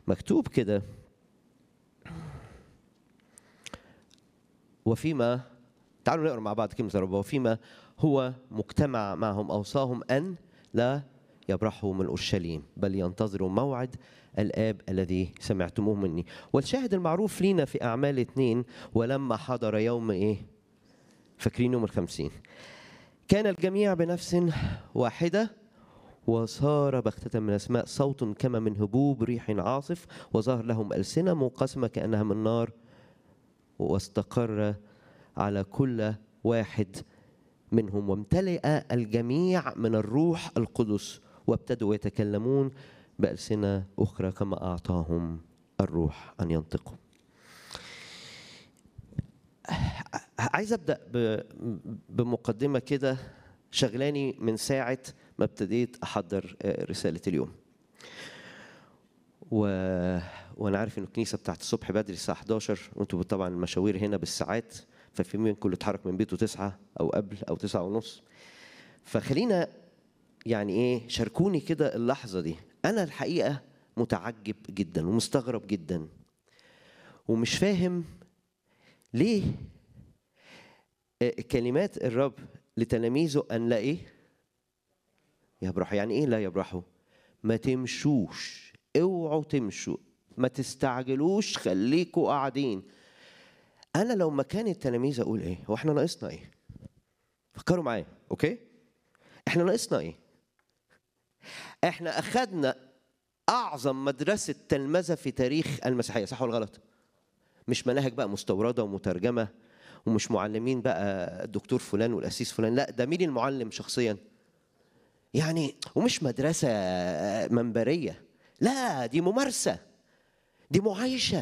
مكتوب كده وفيما تعالوا نقرا مع بعض كلمه رب وفيما هو مجتمع معهم اوصاهم ان لا يبرحوا من اورشليم بل ينتظروا موعد الاب الذي سمعتموه مني والشاهد المعروف لينا في اعمال اثنين ولما حضر يوم ايه فاكرين يوم الخمسين كان الجميع بنفس واحده وصار بغتة من السماء صوت كما من هبوب ريح عاصف وظهر لهم ألسنة منقسمة كأنها من نار واستقر على كل واحد منهم وامتلئ الجميع من الروح القدس وابتدوا يتكلمون بألسنة أخرى كما أعطاهم الروح أن ينطقوا عايز أبدأ ب- بمقدمة كده شغلاني من ساعة ما ابتديت أحضر آه، رسالة اليوم و... وانا عارف ان الكنيسه بتاعت الصبح بدري الساعه 11 وانتوا طبعا المشاوير هنا بالساعات ففي منكم اللي اتحرك من بيته تسعة او قبل او تسعة ونص فخلينا يعني ايه شاركوني كده اللحظه دي انا الحقيقه متعجب جدا ومستغرب جدا ومش فاهم ليه آه، كلمات الرب لتلاميذه ان لا ايه يبرحوا يعني ايه لا يبرحوا ما تمشوش اوعوا تمشوا ما تستعجلوش خليكوا قاعدين انا لو مكان التلاميذ اقول ايه هو احنا ناقصنا ايه فكروا معايا اوكي احنا ناقصنا ايه احنا اخذنا اعظم مدرسه تلمذه في تاريخ المسيحيه صح ولا غلط مش مناهج بقى مستورده ومترجمه ومش معلمين بقى الدكتور فلان والاسيس فلان لا ده مين المعلم شخصيا يعني ومش مدرسة منبرية لا دي ممارسة دي معايشة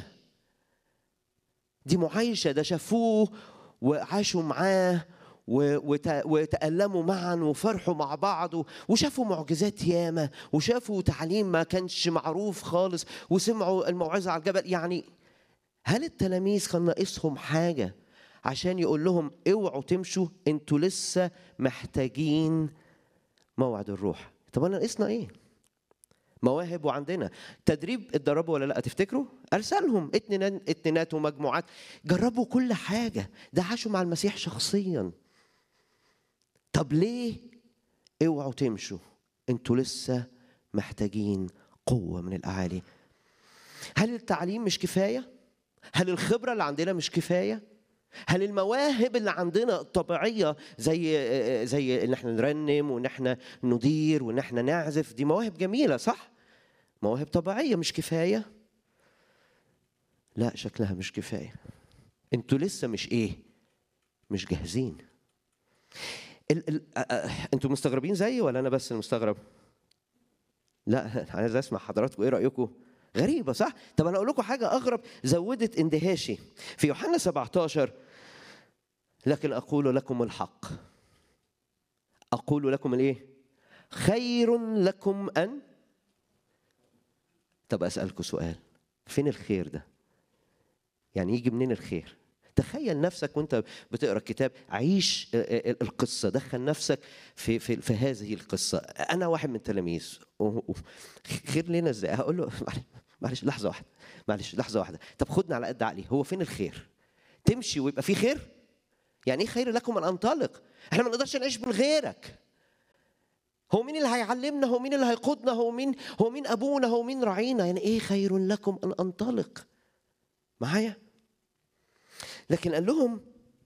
دي معايشة ده شافوه وعاشوا معاه و- وت- وتألموا معا وفرحوا مع بعض و- وشافوا معجزات ياما وشافوا تعليم ما كانش معروف خالص وسمعوا الموعظة على الجبل يعني هل التلاميذ كان ناقصهم حاجة عشان يقول لهم اوعوا تمشوا انتوا لسه محتاجين موعد الروح طب انا ناقصنا ايه مواهب وعندنا تدريب اتدربوا ولا لا تفتكروا ارسلهم اتنينات اتنينات ومجموعات جربوا كل حاجه ده عاشوا مع المسيح شخصيا طب ليه اوعوا تمشوا انتوا لسه محتاجين قوه من الاعالي هل التعليم مش كفايه هل الخبره اللي عندنا مش كفايه هل المواهب اللي عندنا الطبيعيه زي زي ان احنا نرنم وان احنا ندير وان احنا نعزف دي مواهب جميله صح مواهب طبيعيه مش كفايه لا شكلها مش كفايه انتوا لسه مش ايه مش جاهزين ال ال آه، آه، انتوا مستغربين زيي ولا انا بس المستغرب لا انا عايز اسمع حضراتكم ايه رايكم غريبه صح طب انا اقول لكم حاجه اغرب زودت اندهاشي في يوحنا 17 لكن اقول لكم الحق اقول لكم الايه خير لكم ان طب اسالكم سؤال فين الخير ده يعني يجي منين الخير تخيل نفسك وانت بتقرا الكتاب عيش القصه دخل نفسك في في, في هذه القصه انا واحد من التلاميذ خير لنا ازاي هقول له معلش لحظه واحده معلش لحظه واحده طب خدنا على قد عقلي هو فين الخير تمشي ويبقى في خير يعني ايه خير لكم ان انطلق احنا ما نقدرش نعيش من غيرك هو مين اللي هيعلمنا هو مين اللي هيقودنا هو مين هو مين ابونا هو مين راعينا يعني ايه خير لكم ان انطلق معايا لكن قال لهم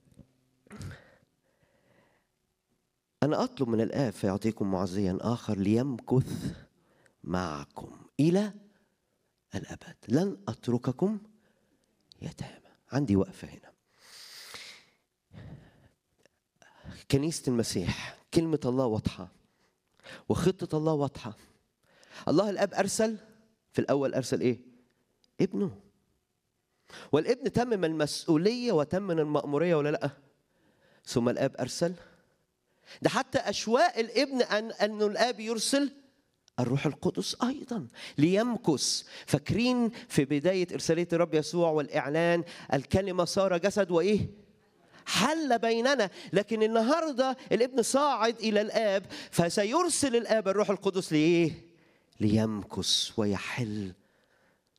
انا اطلب من الاب فيعطيكم معزيا اخر ليمكث معكم الى الابد لن اترككم يتامى عندي وقفه هنا كنيسه المسيح كلمه الله واضحه وخطه الله واضحه الله الاب ارسل في الاول ارسل ايه ابنه والابن تمم المسؤوليه وتمم المأموريه ولا لا ثم الاب ارسل ده حتى اشواق الابن ان انه الاب يرسل الروح القدس ايضا ليمكث فاكرين في بدايه ارساليه الرب يسوع والاعلان الكلمه صار جسد وايه حل بيننا لكن النهارده الابن صاعد الى الاب فسيرسل الاب الروح القدس لايه ليمكث ويحل